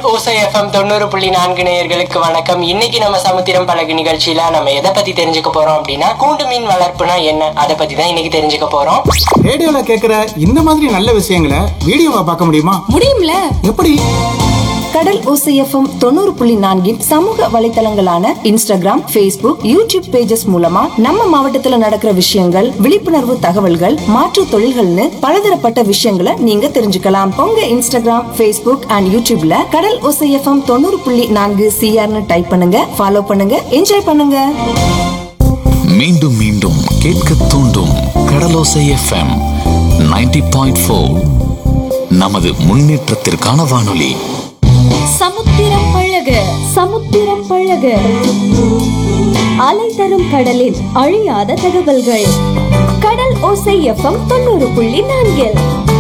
ஓசை எஃப்எம் தொண்ணூறு புள்ளி நான்கு நேயர்களுக்கு வணக்கம் இன்னைக்கு நம்ம சமுத்திரம் பழகு நிகழ்ச்சியில நம்ம எதை பத்தி தெரிஞ்சுக்க போறோம் அப்படின்னா கூண்டு மீன் வளர்ப்புனா என்ன அதை பத்தி தான் இன்னைக்கு தெரிஞ்சுக்க போறோம் ரேடியோல கேக்குற இந்த மாதிரி நல்ல விஷயங்களை வீடியோவா பார்க்க முடியுமா முடியும்ல எப்படி கடல் ஓசைஎஃப்எம் தொண்ணூறு புள்ளி நான்கின் சமூக வலைத்தளங்களான இன்ஸ்டாகிராம் Facebook யூடியூப் பேஜஸ் மூலமா நம்ம மாவட்டத்துல நடக்கிற விஷயங்கள் விழிப்புணர்வு தகவல்கள் மாற்றுத் தொழில்கள்னு பலதரப்பட்ட விஷயங்களை நீங்க தெரிஞ்சுக்கலாம் உங்க இன்ஸ்டாகிராம் Facebook அண்ட் யூடியூப்ல கடல் ஓசைஎஃப்எம் தொண்ணூறு புள்ளி நான்கு சிஆர்னு டைப் பண்ணுங்க ஃபாலோ பண்ணுங்க என்ஜாய் பண்ணுங்க மீண்டும் மீண்டும் கேட்க தூண்டும் கடலோசை எஃப்எம் 90.4 பாயிண்ட் நமது முன்னேற்றத்திற்கான வானொலி சமுத்திரம் பழக சமுத்திரம் பழக அலை தரும் கடலின் அழியாத தகவல்கள் கடல் ஓசை எஃப்எம் தொண்ணூறு புள்ளி நான்கில்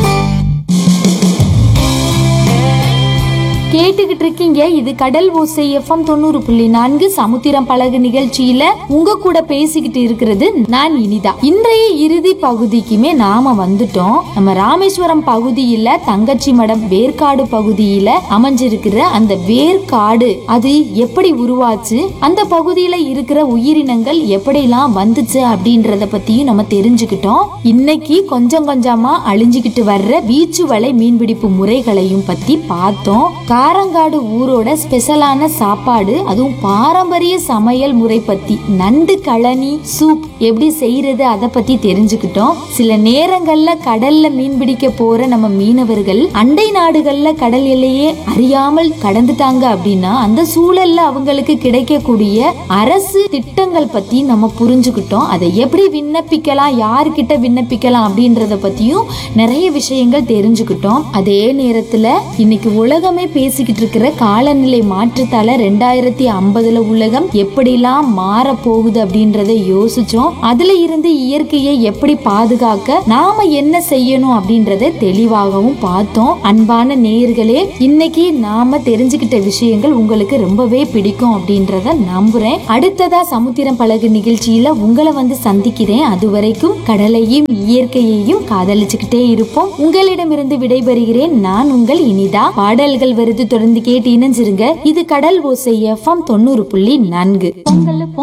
கேட்டுக்கிட்டு இருக்கீங்க இது கடல் ஓசை எஃப்எம் தொண்ணூறு புள்ளி நான்கு சமுத்திரம் பழகு நிகழ்ச்சியில உங்க கூட பேசிக்கிட்டு இருக்கிறது நான் இனிதா இன்றைய இறுதி பகுதிக்குமே நாம வந்துட்டோம் நம்ம ராமேஸ்வரம் பகுதியில தங்கச்சி மடம் வேர்க்காடு பகுதியில அமைஞ்சிருக்கிற அந்த வேர்க்காடு அது எப்படி உருவாச்சு அந்த பகுதியில இருக்கிற உயிரினங்கள் எப்படிலாம் வந்துச்சு அப்படின்றத பத்தியும் நம்ம தெரிஞ்சுக்கிட்டோம் இன்னைக்கு கொஞ்சம் கொஞ்சமா அழிஞ்சுக்கிட்டு வர்ற வீச்சு வலை மீன்பிடிப்பு முறைகளையும் பத்தி பார்த்தோம் காரங்காடு ஊரோட ஸ்பெஷலான சாப்பாடு அதுவும் பாரம்பரிய சமையல் முறை பத்தி நண்டு களனி சூப் எப்படி செய்யறது அதை பத்தி தெரிஞ்சுக்கிட்டோம் சில நேரங்கள்ல கடல்ல மீன் பிடிக்க போற நம்ம மீனவர்கள் அண்டை நாடுகள்ல கடல் எல்லையே அறியாமல் கடந்துட்டாங்க அப்படின்னா அந்த சூழல்ல அவங்களுக்கு கிடைக்கக்கூடிய அரசு திட்டங்கள் பத்தி நம்ம புரிஞ்சுக்கிட்டோம் அதை எப்படி விண்ணப்பிக்கலாம் யாருக்கிட்ட விண்ணப்பிக்கலாம் அப்படின்றத பத்தியும் நிறைய விஷயங்கள் தெரிஞ்சுக்கிட்டோம் அதே நேரத்துல இன்னைக்கு உலகமே பேசிக்கிட்டு இருக்கிற காலநிலை மாற்றத்தால ரெண்டாயிரத்தி ஐம்பதுல உலகம் எப்படிலாம் மாற போகுது அப்படின்றத யோசிச்சோம் அதுல இருந்து இயற்கையை எப்படி பாதுகாக்க நாம என்ன செய்யணும் அப்படின்றத தெளிவாகவும் பார்த்தோம் அன்பான நேயர்களே இன்னைக்கு நாம தெரிஞ்சுக்கிட்ட விஷயங்கள் உங்களுக்கு ரொம்பவே பிடிக்கும் அப்படின்றத நம்புறேன் அடுத்ததா சமுத்திரம் பழகு நிகழ்ச்சியில உங்களை வந்து சந்திக்கிறேன் அது வரைக்கும் கடலையும் இயற்கையையும் காதலிச்சுக்கிட்டே இருப்போம் உங்களிடமிருந்து விடைபெறுகிறேன் நான் உங்கள் இனிதா பாடல்கள் வருது தொடர்ந்து கேட்டு இணைஞ்சிருங்க இது கடல் ஓசை எஃப்எம் தொண்ணூறு புள்ளி நான்கு பொங்கல்